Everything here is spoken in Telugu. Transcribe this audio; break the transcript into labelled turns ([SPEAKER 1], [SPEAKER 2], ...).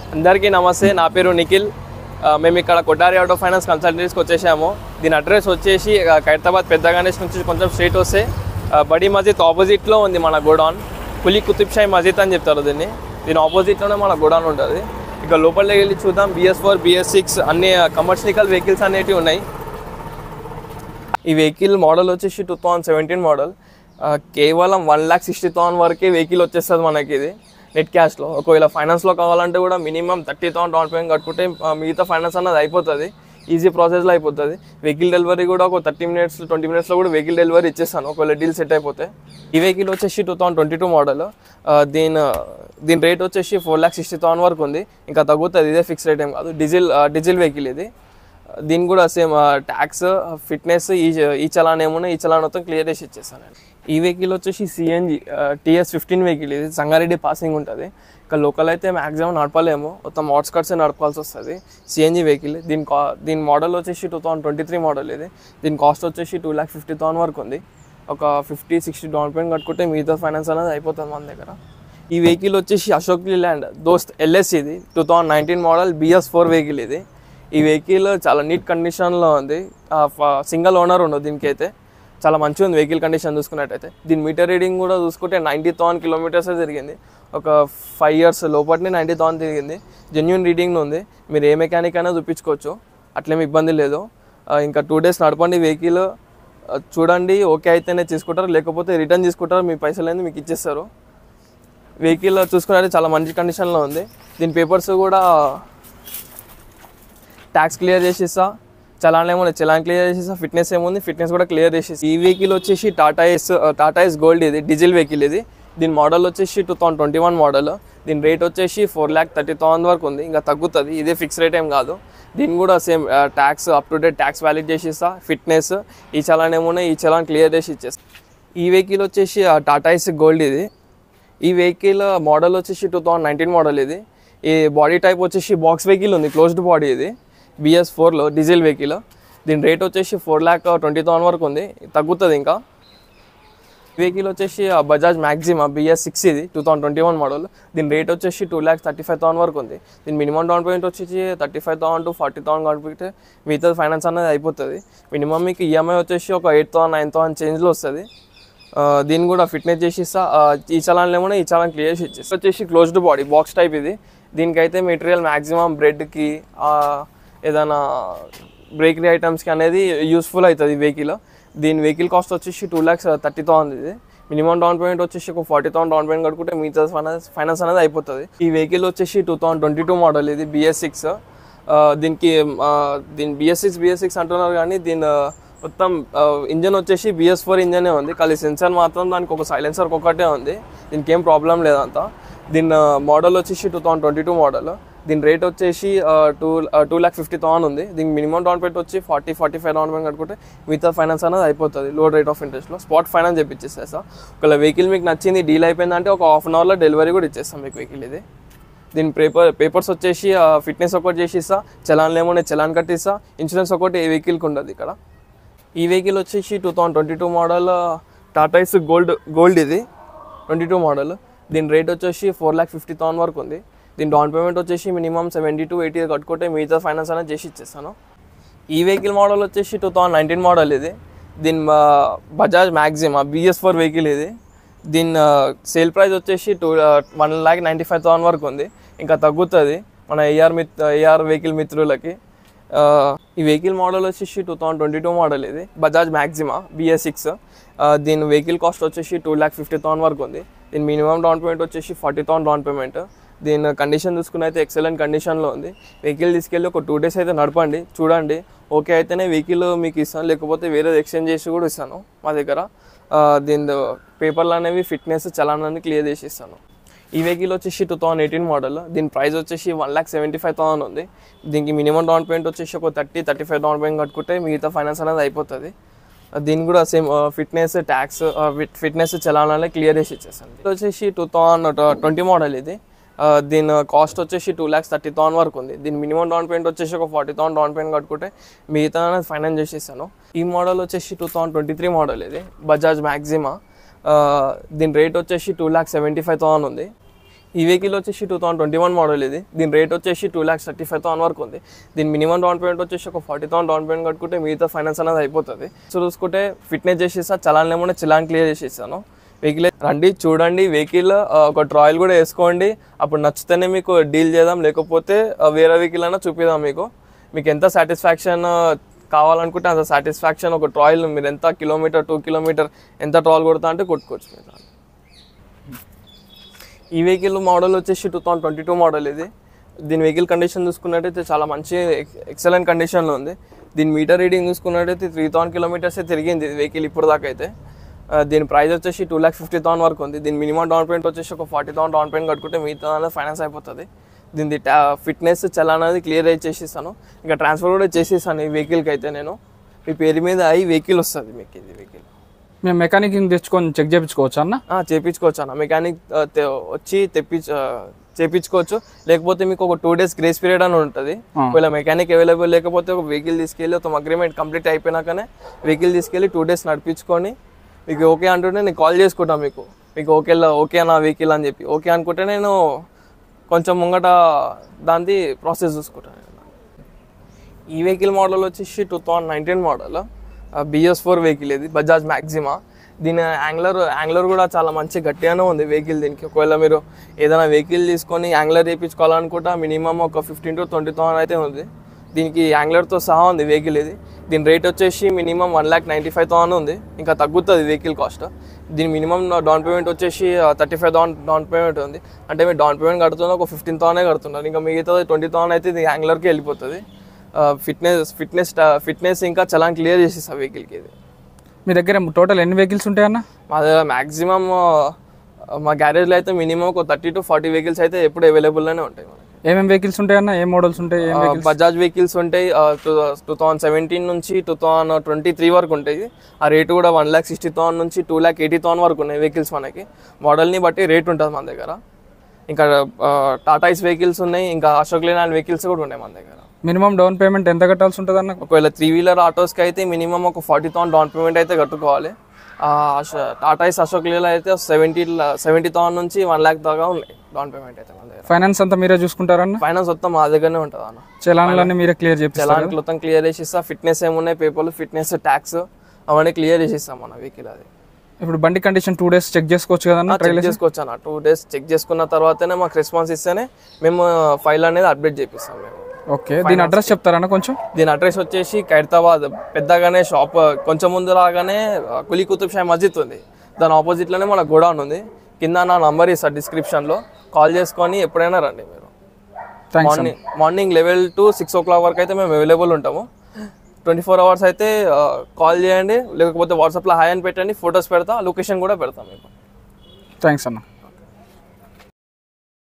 [SPEAKER 1] అందరికీ నమస్తే నా పేరు నిఖిల్ ఆ, మేము ఇక్కడ కొట్టారి ఆటో ఫైనాన్స్ కన్సల్టెన్సీకి వచ్చేసాము దీని అడ్రస్ వచ్చేసి ఆ, ఖైరతాబాద్ పెద్ద గణేష్ నుంచి కొంచెం స్ట్రీట్ వస్తే ఆ, బడి మస్జిద్ ఆపోజిట్లో ఉంది మన గోడౌన్ కులీ కుతుబ్ షాయి మస్జిద్ అని చెప్తారు దీన్ని దీని ఆపోజిట్లోనే మన గోడౌన్ ఉంటుంది ఇక లోపలికి వెళ్ళి చూద్దాం బిఎస్ ఫోర్ బిఎస్ సిక్స్ అన్ని కమర్షియల్ వెహికల్స్ అనేటివి ఉన్నాయి ఈ వెహికల్ మోడల్ వచ్చేసి టూ థౌజండ్ సెవెంటీన్ మోడల్ కేవలం వన్ ల్యాక్ సిక్స్టీ థౌసండ్ వరకే వెహికల్ వచ్చేస్తుంది మనకి ఇది నెట్ క్యాష్లో ఒకవేళ ఫైనాన్స్లో కావాలంటే కూడా minimum thirty thousand down payment కట్టుకుంటే ఆ, మిగతా ఫైనాన్స్ అన్నది అయిపోతుంది ఈజీ ప్రాసెస్లో అయిపోతుంది వెహికల్ డెలివరీ కూడా ఒక థర్టీ మినిట్స్ ట్వంటీ మినిట్స్లో కూడా వెహికల్ డెలివరీ ఇచ్చేస్తాను ఒకవేళ డీల్ సెట్ అయిపోతే ఈ వెహికల్ వచ్చేసి two thousand twenty two model దీని దీని రేట్ వచ్చేసి ఫోర్ ల్యాక్ సిక్స్టీ థౌసండ్ వరకు ఉంది ఇంకా తగ్గుతుంది ఇదే ఫిక్స్ రేట్ ఏం కాదు డీజిల్ డీజిల్ వెహికల్ ఇది దీని కూడా సేమ్ ట్యాక్స్ ఫిట్నెస్ ఈ ఈ చలాన్ ఏమున్నా ఈ చలాన్ మొత్తం క్లియర్ చేసి ఇచ్చేస్తాను నేను ఈ వెహికల్ వచ్చేసి సిఎన్జి టీఎస్ ఫిఫ్టీన్ వెహికల్ ఇది సంగారెడ్డి పాసింగ్ ఉంటుంది ఇక్కడ లోకల్ అయితే మ్యాక్సిమం నడపలేము మొత్తం అవుట్స్కట్స్ నడపాల్సి వస్తుంది సిఎన్జి వెహికల్ దీని కా దీని మోడల్ వచ్చేసి two thousand twenty three model ఇది దీని కాస్ట్ వచ్చేసి టూ ల్యాక్ ఫిఫ్టీ థౌసండ్ వరకు ఉంది ఒక ఫిఫ్టీ సిక్స్టీ డౌన్ పేమెంట్ కట్టుకుంటే మిగతా ఫైనాన్స్ అనేది అయిపోతుంది మన దగ్గర ఈ వెహికల్ వచ్చేసి అశోక్ ల్యాండ్ దోస్త్ ఎల్ఎస్ ఇది two thousand nineteen model BS four vehicle ఇది ఈ వెహికల్ చాలా నీట్ కండిషన్లో ఉంది సింగిల్ ఓనర్ ఉండదు దీనికి అయితే చాలా మంచిగా ఉంది వెహికల్ కండిషన్ చూసుకున్నట్టయితే దీని మీటర్ రీడింగ్ కూడా చూసుకుంటే నైంటీ థౌసండ్ కిలోమీటర్స్ తిరిగింది ఒక ఫైవ్ ఇయర్స్ లోపలనే నైంటీ థౌసండ్ తిరిగింది జెన్యున్ రీడింగ్ ఉంది మీరు ఏ మెకానిక్ అయినా చూపించుకోవచ్చు అట్లేమి ఇబ్బంది లేదు ఆ, ఇంకా టూ డేస్ నడపండి వెహికల్ చూడండి ఓకే అయితేనే తీసుకుంటారు లేకపోతే రిటర్న్ తీసుకుంటారు మీ పైసలు అనేది మీకు ఇచ్చేస్తారు వెహికల్ చూసుకున్నట్టు చాలా మంచి కండిషన్లో ఉంది దీని పేపర్స్ కూడా ట్యాక్స్ క్లియర్ చేసేస్తా చలాన్ ఏమో చలాన్ క్లియర్ చేసేస్తా ఫిట్నెస్ ఏముంది ఫిట్నెస్ కూడా క్లియర్ చేసేసి ఈ వెహికల్ వచ్చేసి Tata Ace Tata Ace Gold ఇది డీజిల్ వెహికల్ ఇది దీని మోడల్ వచ్చేసి two thousand twenty one model దీని రేట్ వచ్చేసి ఫోర్ ల్యాక్ థర్టీ థౌసండ్ వరకు ఉంది ఇంకా తగ్గుతుంది ఇదే ఫిక్స్ రేట్ ఏం కాదు దీన్ని కూడా same tax up to date tax valid చేసేస్తా ఫిట్నెస్ ఈ చలాన్ ఏమున్నా ఈ చలాన్ క్లియర్ చేసి ఇచ్చేస్తా ఈ వెహికల్ వచ్చేసి టాటా ఎస్ గోల్డ్ ఇది ఈ వెహికల్ మోడల్ వచ్చేసి టూ థౌసండ్ నైన్టీన్ మోడల్ ఇది ఈ బాడీ టైప్ వచ్చేసి బాక్స్ వెహికల్ ఉంది క్లోజ్డ్ బాడీ ఇది బిఎస్ ఫోర్లో డీజిల్ వెహికల్ దీని రేట్ వచ్చేసి ఫోర్ ల్యాక్ ట్వంటీ థౌసండ్ వరకు ఉంది తగ్గుతుంది ఇంకా వెహికల్ వచ్చేసి బజాజ్ మ్యాక్సిమా బిఎస్ సిక్స్ ఇది two thousand twenty one model దీని రేట్ వచ్చేసి two lakhs thirty five thousand వరకు ఉంది దీని మినిమం డౌన్ పేమెంట్ వచ్చేసి thirty five thousand to forty thousand కట్టుకుంటే మిగతా ఫైనాన్స్ అనేది అయిపోతుంది మినిమం మీకు ఈఎంఐ వచ్చేసి ఒక ఎయిట్ థౌసండ్ నైన్ థౌసండ్ చేంజ్లో వస్తుంది ఆ, దీన్ని కూడా ఫిట్నెస్ చేసి ఇస్తా ఆ, ఈ చలాన్లు ఏమో ఈ చలాన్ క్లియర్ చేసి ఇచ్చేస్తా వచ్చేసి క్లోజ్డ్ బాడీ బాక్స్ టైప్ ఇది దీనికైతే మెటీరియల్ మ్యాక్సిమం బ్రెడ్కి ఏదైనా బేకరీ ఐటమ్స్కి అనేది యూస్ఫుల్ అవుతుంది ఈ వెహికల్ దీని వెహికల్ కాస్ట్ వచ్చేసి టూ ల్యాక్స్ థర్టీ థౌసండ్ ఇది మినిమం డౌన్ పేమెంట్ వచ్చేసి ఒక ఫార్టీ థౌసండ్ డౌన్ పేమెంట్ కట్టుకుంటే మిగతా ఫైనాన్స్ ఫైనాన్స్ అనేది అయిపోతుంది ఈ వెహికల్ వచ్చేసి two thousand twenty two model ఇది బిఎస్ సిక్స్ దీనికి ఆ, దీని బిఎస్ సిక్స్ బిఎస్ సిక్స్ అంటున్నారు కానీ దీని ఆ, మొత్తం ఇంజన్ వచ్చేసి బిఎస్ ఫోర్ ఇంజనే ఉంది కానీ సెన్సార్ మాత్రం దానికి ఒక సైలెన్సర్ ఒకటే ఉంది దీనికి ఏం ప్రాబ్లం లేదంతా దీని మోడల్ వచ్చేసి two thousand twenty two model దీని రేట్ వచ్చేసి two two lakh fifty thousand ఉంది దీనికి మినిమం డౌన్ పేమెంట్ వచ్చి forty forty five down payment కట్టుకుంటే మిగతా ఫైనాన్స్ అనేది అయిపోతుంది లో రేట్ ఆఫ్ ఇంట్రెస్ట్లో స్పాట్ ఫైనాన్స్ చెప్పిచ్చేస్తా సార్ ఒకవేళ వెహికల్ మీకు నచ్చింది డీల్ అయిపోయిందంటే ఒక హాఫ్ అన్ అవర్లో డెలివరీ కూడా ఇచ్చేస్తాం మీకు వెహికల్ ఇది దీని పేపర్ పేపర్స్ వచ్చేసి ఫిట్నెస్ ఒకటి చేసి ఇస్తా చలాన్లు ఏమో నేను చలాన్ కట్టిస్తా ఇన్సూరెన్స్ ఒకటి ఏ వెహికల్కి ఉండదు ఇక్కడ ఈ వెహికల్ వచ్చేసి two thousand twenty two model Tata Ace gold gold ఇది ట్వంటీ టూ మోడల్ దీని రేట్ వచ్చేసి ఫోర్ ల్యాక్ ఫిఫ్టీ థౌసండ్ వరకు ఉంది దీని డౌన్ పేమెంట్ వచ్చేసి మినిమం సెవెంటీ టు ఎయిటీ కట్టుకుంటే మిగతా ఫైనాన్స్ అనేది చేసి ఇచ్చేస్తాను ఈ వెహికల్ మోడల్ వచ్చేసి టూ థౌసండ్ నైన్టీన్ మోడల్ ఇది దీని ఆ, Bajaj Maxima BS four vehicle ఇది దీని సేల్ ప్రైస్ వచ్చేసి two one lakh ninety five thousand వరకు ఉంది ఇంకా తగ్గుతుంది మన ఏఆర్ మిత్ ఏఆర్ వెహికల్ మిత్రులకి ఆ, ఈ వెహికల్ మోడల్ వచ్చేసి two thousand twenty two model ఇది బజాజ్ మ్యాక్సిమా బిఎస్ సిక్స్ దీని వెహికల్ కాస్ట్ వచ్చేసి టూ ల్యాక్ ఫిఫ్టీ థౌసండ్ వరకు ఉంది దీని మినిమం డౌన్ పేమెంట్ వచ్చేసి ఫార్టీ థౌసండ్ డౌన్ పేమెంట్ దీని కండిషన్ చూసుకుని అయితే ఎక్సలెంట్ కండిషన్లో ఉంది వెహికల్ తీసుకెళ్ళి ఒక టూ డేస్ అయితే నడపండి చూడండి ఓకే అయితేనే వెహికల్ మీకు ఇస్తాను లేకపోతే వేరే ఎక్స్చేంజ్ చేసి కూడా ఇస్తాను మా దగ్గర ఆ, దీని పేపర్లు అనేవి ఫిట్నెస్ చలానాన్ని క్లియర్ చేసి ఇస్తాను ఈ వెహికల్ వచ్చేసి టూ థౌసండ్ ఎయిటీన్ మోడల్ దీని ప్రైస్ వచ్చేసి one lakh seventy five thousand ఉంది దీనికి మినిమం డౌన్ పేమెంట్ వచ్చేసి ఒక thirty thirty five down payment కట్టుకుంటే మిగతా ఫైనాన్స్ అనేది అయిపోతుంది దీని కూడా సేమ్ ఫిట్నెస్ ట్యాక్స్ ఫిట్నెస్ చలానాలే క్లియర్ చేసి ఇచ్చేస్తాను ఇది వచ్చేసి టూ థౌసండ్ ట్వంటీ మోడల్ ఇది ఆ, దీని కాస్ట్ వచ్చేసి టూ ల్యాక్స్ థర్టీ థౌసండ్ వరకు ఉంది దీని మినిమం డౌన్ పేమెంట్ వచ్చేసి ఒక ఫార్టీ థౌసండ్ డౌన్ పేమెంట్ కట్టుకుంటే మిగతా ఫైనాన్స్ చేసేస్తాను ఈ మోడల్ వచ్చేసి two thousand twenty three model ఇది బజాజ్ మ్యాక్సిమా దీని రేట్ వచ్చేసి two lakh seventy five thousand ఉంది ఈ వెహికల్ వచ్చేసి two thousand twenty one model ఇది దీని రేట్ వచ్చేసి two lakhs thirty five thousand వరకు ఉంది దీని మినిమం డౌన్ పేమెంట్ వచ్చేసి ఒక ఫార్టీ థౌసండ్ డౌన్ పేమెంట్ కట్టుకుంటే మిగతా ఫైనాన్స్ అనేది అయిపోతుంది సో చూసుకుంటే ఫిట్నెస్ చేసేసా చలాన్ ఏమన్నా చలాన్ క్లియర్ చేసేసాను వెహికల్ రండి చూడండి వెహికల్ ఒక ట్రాయల్ కూడా వేసుకోండి అప్పుడు నచ్చితేనే మీకు డీల్ చేద్దాం లేకపోతే ఆ, వేరే వెహికల్ అయినా చూపిద్దాం మీకు మీకు ఎంత సాటిస్ఫాక్షన్ కావాలనుకుంటే అంత సాటిస్ఫాక్షన్ ఒక ట్రాయల్ మీరు ఎంత కిలోమీటర్ టూ కిలోమీటర్ ఎంత ట్రాయల్ కొడతా అంటే కొట్టుకోవచ్చు మీరు దాన్ని. ఈ వెహికల్ మోడల్ వచ్చేసి two thousand twenty two model ఇది దీని వెహికల్ కండిషన్ చూసుకున్నట్టయితే చాలా మంచి ఎక్సలెంట్ కండిషన్లో ఉంది దీని మీటర్ రీడింగ్ చూసుకున్నట్టయితే త్రీ థౌసండ్ కిలోమీటర్సే తిరిగింది వెహికల్ ఇప్పుడు దాకా అయితే ఆ, దీని ప్రైస్ వచ్చేసి టూ ల్యాక్ ఫిఫ్టీ థౌసండ్ వరకు ఉంది దీని మినిమం డౌన్ పేమెంట్ వచ్చేసి ఒక ఫార్టీ థౌసండ్ డౌన్ పేమెంట్ కట్టుకుంటే మిగతా అనేది ఫైనాన్స్ అయిపోతుంది దీని ఫిట్నెస్ చాలా అనేది క్లియర్ అయి చేసేసాను ఇంకా ట్రాన్స్ఫర్ కూడా చేసేసాను ఈ వెహికల్కి అయితే నేను మీ పేరు మీద అయి వెహికల్ వస్తుంది మీకు ఇది వెహికల్
[SPEAKER 2] మేము మెకానిక్ తెచ్చుకొని చెక్ చేయించుకోవచ్చు అన్న
[SPEAKER 1] ఆ, చేపించుకోవచ్చు అన్న మెకానిక్ ఆ, తె- వచ్చి తెప్పి చేపించుకోవచ్చు లేకపోతే మీకు ఒక టూ డేస్ గ్రేస్ పీరియడ్ అని ఉంటుంది
[SPEAKER 2] ఆ.
[SPEAKER 1] ఒకవేళ మెకానిక్ అవైలబుల్ లేకపోతే ఒక వెహికల్ తీసుకెళ్ళి ఒక అగ్రిమెంట్ కంప్లీట్ అయిపోయినాకనే వెహికల్ తీసుకెళ్ళి టూ డేస్ నడిపించుకొని మీకు ఓకే అంటుంటే నేను కాల్ చేసుకుంటాను మీకు మీకు ఓకే ఓకే నా వెహికల్ అని చెప్పి ఓకే అనుకుంటే నేను కొంచెం ముంగట దాన్ని ప్రాసెస్ చూసుకుంటాను ఈ వెహికల్ మోడల్ వచ్చేసి two thousand nineteen model BS four vehicle ఇది బజాజ్ మ్యాక్సిమా దీని యాంగ్లర్ యాంగ్లర్ కూడా చాలా మంచి గట్టిగానే ఉంది వెహికల్ దీనికి ఒకవేళ మీరు ఏదైనా వెహికల్ తీసుకొని యాంగ్లర్ చేయించుకోవాలనుకుంటా మినిమం ఒక ఫిఫ్టీన్ టు ట్వంటీ థౌసండ్ అయితే ఉంది దీనికి యాంగ్లర్తో సహా ఉంది వెహికల్ ఇది దీని రేట్ వచ్చేసి minimum one lakh ninety five thousand ఉంది ఇంకా తగ్గుతుంది వెహికల్ కాస్ట్ దీని మినిమం డౌన్ పేమెంట్ వచ్చేసి thirty five thousand down payment ఉంది అంటే మీరు డౌన్ పేమెంట్ కడుతున్న ఒక ఫిఫ్టీన్ థౌసండ్ కడుతున్నారు ఇంకా మిగతా ట్వంటీ థౌసండ్ అయితే ఇది యాంగ్లర్కి వెళ్ళిపోతుంది ఫిట్నెస్ ఫిట్నెస్ ఫిట్నెస్ ఇంకా చలాన్ క్లియర్ చేసేస్తా వెహికల్కి ఇది
[SPEAKER 2] మీ దగ్గర టోటల్ ఎన్ని వెహికల్స్ ఉంటాయన్న
[SPEAKER 1] మా దగ్గర మ్యాక్సిమం మా గ్యారేజ్లో అయితే మినిమం ఒక థర్టీ టు ఫార్టీ వెహికల్స్ అయితే ఎప్పుడు అవైలబుల్లోనే ఉంటాయి మనకి
[SPEAKER 2] ఏమేమి వెహికల్స్ ఉంటాయన్న ఏ మోడల్స్ ఉంటాయి ఏం వెహికల్స్
[SPEAKER 1] బజాజ్ వెహికల్స్ ఉంటాయి టూ థౌసండ్ సెవెంటీన్ నుంచి టూ థౌసండ్ ట్వంటీ త్రీ వరకు ఉంటాయి ఆ రేటు కూడా వన్ ల్యాక్ సిక్స్టీ థౌసండ్ నుంచి టూ ల్యాక్ ఎయిటీ థౌసండ్ వరకు ఉన్నాయి వెహికల్స్ మనకి మోడల్ని బట్టి రేట్ ఉంటుంది మన దగ్గర ఇంకా టాటాయిస్ వెహికల్స్ ఉన్నాయి ఇంకా అశోక్ లేనాన్ వెహికల్స్ కూడా ఉన్నాయి మన దగ్గర
[SPEAKER 2] మినిమం డౌన్ పేమెంట్ ఎంత కట్టాల్సి ఉంటుంది అన్న
[SPEAKER 1] ఒకవేళ త్రీ వీలర్ ఆటోస్కి అయితే మినిమం ఒక ఫార్టీ థౌసండ్ డౌన్ పేమెంట్ అయితే కట్టుకోవాలి టాటాయిస్ అశోక్ లీలా అయితే సెవెంటీ సెవెంటీ థౌసండ్ నుంచి వన్ ల్యాక్ దాకా ఉన్నాయి డౌన్ పేమెంట్ అయితే మన దగ్గర
[SPEAKER 2] ఫైనాన్స్ అంతా మీరే చూసుకుంటారన్న
[SPEAKER 1] ఫైనాన్స్ మొత్తం మా దగ్గరనే ఉంటుంది అన్న
[SPEAKER 2] చలాన్లన్నీ మీరే క్లియర్ చేపిస్తారు
[SPEAKER 1] చలాన్ మొత్తం క్లియర్ చేసి ఇస్తా ఫిట్నెస్ ఏమున్నాయి పేపర్లు ఫిట్నెస్ ట్యాక్స్ అవన్నీ క్లియర్ చేసి ఇస్తాం మన వెహికల్ అది
[SPEAKER 2] ఇప్పుడు బండి కండిషన్ టూ డేస్ చెక్ చేసుకోవచ్చు కదన్న
[SPEAKER 1] చెక్ చేసుకోవచ్చు అన్న టూ డేస్ చెక్ చేసుకున్న తర్వాతనే మాకు రెస్పాన్స్ ఇస్తేనే మేము ఫైల్ అనేది అప్డేట్ చేపిస్తాం మేము
[SPEAKER 2] ఓకే దీని అడ్రస్ చెప్తారన్న కొంచెం
[SPEAKER 1] దీని అడ్రస్ వచ్చేసి ఖైరతాబాద్ పెద్దగానే షాప్ కొంచెం ముందు రాగానే కులీ కుతుబ్ షాహీ మస్జిద్ ఉంది దాని ఆపోజిట్లోనే మన గోడౌన్ ఉంది కింద నా నంబర్ ఇస్తా డిస్క్రిప్షన్లో కాల్ చేసుకొని ఎప్పుడైనా రండి మీరు
[SPEAKER 2] thanks
[SPEAKER 1] morning morning eleven to six o'clock వరకు అయితే మేము అవైలబుల్ ఉంటాము ట్వంటీ ఫోర్ అవర్స్ అయితే కాల్ చేయండి లేకపోతే వాట్సాప్లో హాయ్ అని పెట్టండి ఫొటోస్ పెడతా లొకేషన్ కూడా పెడతాం మీకు
[SPEAKER 2] థ్యాంక్స్ అన్న